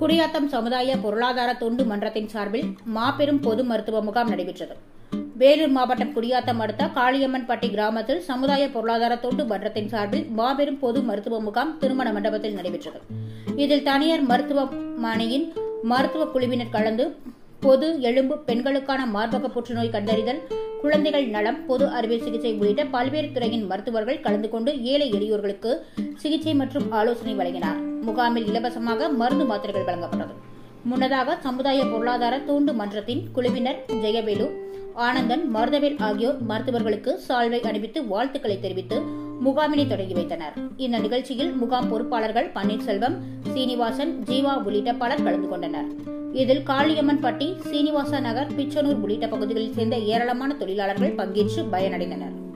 குடியாத்தம் சமுதாய பொருளாதார தொண்டு மன்றத்தின் சார்பில் மாபெரும் பொது மருத்துவ முகாம் நடைபெற்றது வேலூர் மாவட்டம் குடியாத்தம் அடுத்த காளியம்மன்பட்டி கிராமத்தில் சமுதாய பொருளாதார தொண்டு மன்றத்தின் சார்பில் மாபெரும் பொது மருத்துவ முகாம் திருமண மண்டபத்தில் நடைபெற்றது இதில் தனியார் மருத்துவமனையின் மருத்துவ குழுவினர் கலந்து பொது எலும்பு பெண்களுக்கான மார்பக புற்றுநோய் கண்டறிதல் குழந்தைகள் நலம் பொது அறுவை சிகிச்சை உள்ளிட்ட பல்வேறு துறையின் மருத்துவர்கள் கலந்து கொண்டு ஏழை எளியோர்களுக்கு சிகிச்சை மற்றும் ஆலோசனை வழங்கினார் முகாமில் இலவசமாக மருந்து மாத்திரைகள் வழங்கப்பட்டது முன்னதாக சமுதாய பொருளாதார தூண்டு மன்றத்தின் குழுவினர் ஜெயவேலு ஆனந்தன் மருதவேல் ஆகியோர் மருத்துவர்களுக்கு சால்வை அணிவித்து வாழ்த்துக்களை தெரிவித்து முகாமினை தொடங்கி வைத்தனர் இந்த நிகழ்ச்சியில் முகாம் பொறுப்பாளர்கள் பன்னீர்செல்வம் சீனிவாசன் ஜீவா உள்ளிட்ட பலர் கலந்து கொண்டனர் இதில் காளியம்மன்பட்டி சீனிவாச நகர் பிச்சனூர் உள்ளிட்ட பகுதிகளில் சேர்ந்த ஏராளமான தொழிலாளர்கள் பங்கேற்று பயனடைந்தனர்